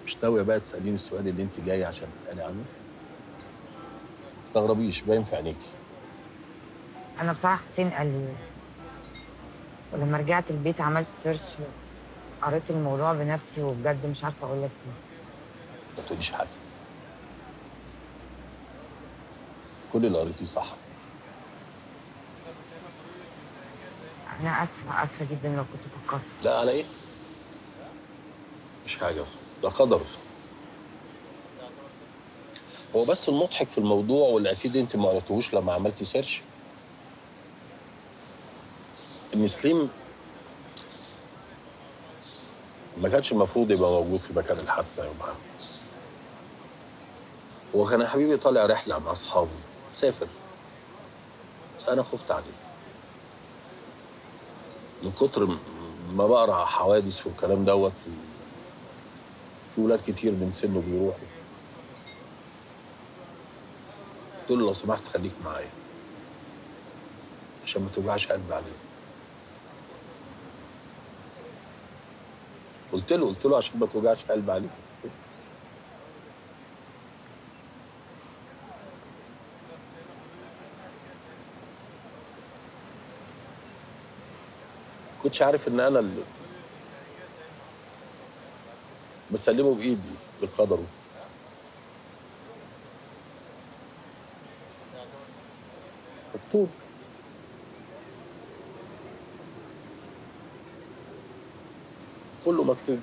مش ناويه بقى تساليني السؤال اللي انت جاي عشان تسالي عنه ما تستغربيش باين في عينيكي انا بصراحه حسين قال لي ولما رجعت البيت عملت سيرش قريت الموضوع بنفسي وبجد مش عارفه اقول لك ايه ما تقوليش حاجه كل اللي قريتيه صح انا اسفه اسفه جدا لو كنت فكرت لا على ايه مش حاجه ده قدر هو بس المضحك في الموضوع واللي اكيد انت ما قريتهوش لما عملتي سيرش ان سليم ما كانش المفروض يبقى موجود في مكان الحادثه يومها هو كان يا حبيبي طالع رحله مع اصحابه سافر بس انا خفت عليه من كتر م- ما بقرا حوادث والكلام دوت في ولاد كتير من سنه بيروحوا قلت له لو سمحت خليك معايا عشان ما توجعش قلبي عليه قلت له قلت له عشان ما توجعش قلبي عليه كنتش عارف ان انا اللي بسلمه بايدي لقدره مكتوب كله مكتوب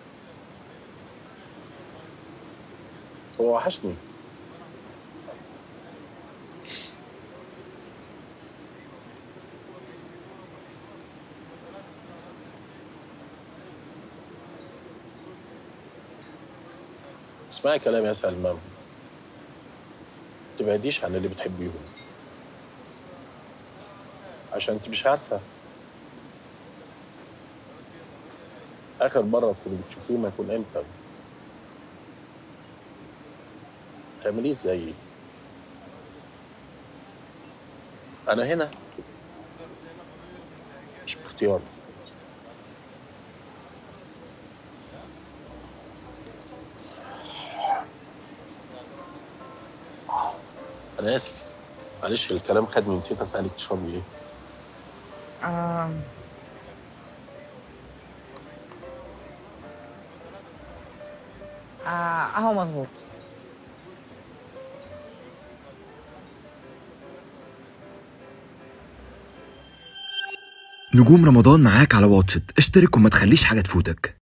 هو وحشني اسمعي كلامي يا سلمى ما تبعديش عن اللي بتحبيهم عشان انت مش عارفه اخر مره تكوني بتشوفيهم هيكون امتى تعمليه ازاي انا هنا مش باختياري انا اسف معلش الكلام خدني نسيت اسالك تشربي ايه آه آه اهو مظبوط نجوم رمضان معاك على واتشت اشترك وما تخليش حاجة تفوتك